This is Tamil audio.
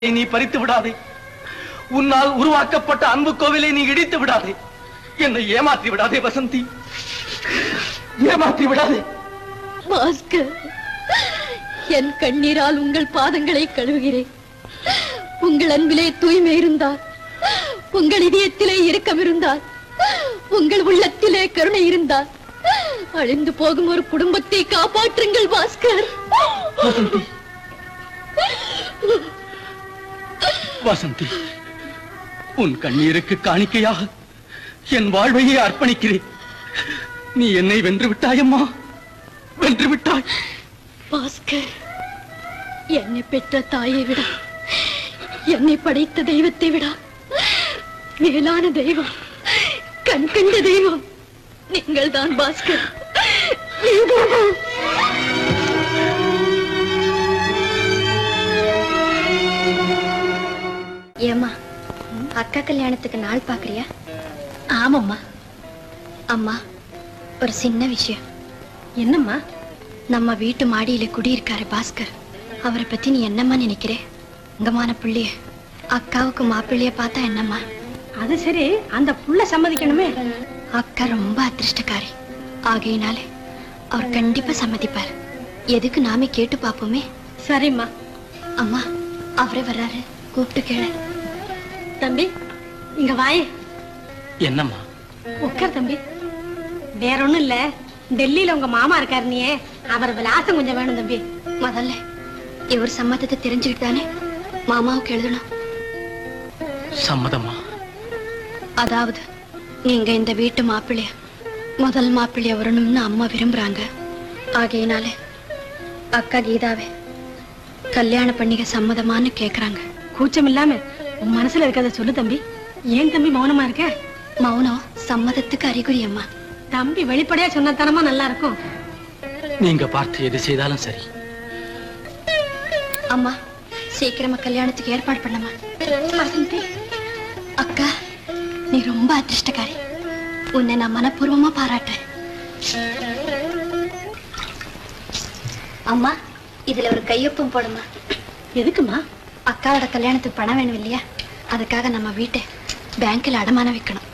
நீ பறித்து விடாதே உன்னால் உருவாக்கப்பட்ட அன்பு கோவிலை நீ இடித்து விடாதே என்னை ஏமாற்றி விடாதே வசந்தி ஏமாற்றி விடாதே பாஸ்கர் என் கண்ணீரால் உங்கள் பாதங்களை கழுவுகிறேன் உங்கள் அன்பிலே தூய்மை இருந்தால் உங்கள் இதயத்திலே இரக்கம் இருந்தால் உங்கள் உள்ளத்திலே கருணை இருந்தால் அழிந்து போகும் ஒரு குடும்பத்தை காப்பாற்றுங்கள் பாஸ்கர் வசந்தி வசந்தி உன் கண்ணீருக்கு காணிக்கையாக என் வாழ்வையே அர்ப்பணிக்கிறேன் நீ என்னை வென்று விட்டாயம்மா வென்று விட்டாய் பாஸ்கர் என்னை பெற்ற தாயை விட என்னை படைத்த தெய்வத்தை விட மேலான தெய்வம் கண் கண்ட தெய்வம் நீங்கள் தான் பாஸ்கர் நீங்கள்தான். ஏம்மா அக்கா கல்யாணத்துக்கு நாள் பாக்குறியா ஆமாம்மா அம்மா ஒரு சின்ன விஷயம் என்னம்மா நம்ம வீட்டு மாடியில குடியிருக்காரு பாஸ்கர் அவரை பத்தி நீ என்னம்மா நினைக்கிற உங்கமான புள்ளைய அக்காவுக்கு மாப்பிள்ளைய பார்த்தா என்னம்மா அது சரி அந்த புள்ள சம்மதிக்கணுமே அக்கா ரொம்ப அதிர்ஷ்டக்காரி ஆகையினாலே அவர் கண்டிப்பா சம்மதிப்பார் எதுக்கு நாமே கேட்டு பாப்போமே சரிம்மா அம்மா அவரே வர்றாரு கூப்பிட்டு கேளு தம்பி இங்க வாயே என்னம்மா உட்கார் தம்பி வேற ஒண்ணும் இல்ல டெல்லியில உங்க மாமா இருக்காரு நீயே அவர் விலாசம் கொஞ்சம் வேணும் தம்பி முதல்ல இவர் சம்மதத்தை தெரிஞ்சுக்கிட்டு தானே மாமாவுக்கு எழுதணும் சம்மதம்மா அதாவது நீங்க இந்த வீட்டு மாப்பிள்ளைய முதல் மாப்பிள்ளைய வரணும்னு அம்மா விரும்புறாங்க ஆகையினாலே அக்கா கீதாவே கல்யாண பண்ணிக்க சம்மதமான்னு கேக்குறாங்க கூச்சம் இல்லாம உன் மனசுல இருக்கிறத சொல்லு தம்பி ஏன் தம்பி மௌனமா இருக்க மௌனம் சம்மதத்துக்கு அறிகுறி அம்மா தம்பி வெளிப்படையா சொன்னத்தனமா நல்லா இருக்கும் நீங்க பார்த்து எது செய்தாலும் சரி அம்மா சீக்கிரமா கல்யாணத்துக்கு ஏற்பாடு பண்ணமா வசந்தி அக்கா நீ ரொம்ப அதிர்ஷ்டக்காரி உன்னை நான் மனப்பூர்வமா பாராட்டுறேன் அம்மா இதுல ஒரு கையொப்பம் போடுமா எதுக்குமா அக்காவோட கல்யாணத்துக்கு பணம் வேணும் இல்லையா அதுக்காக நம்ம வீட்டை பேங்க்ல அடமானம் வைக்கணும்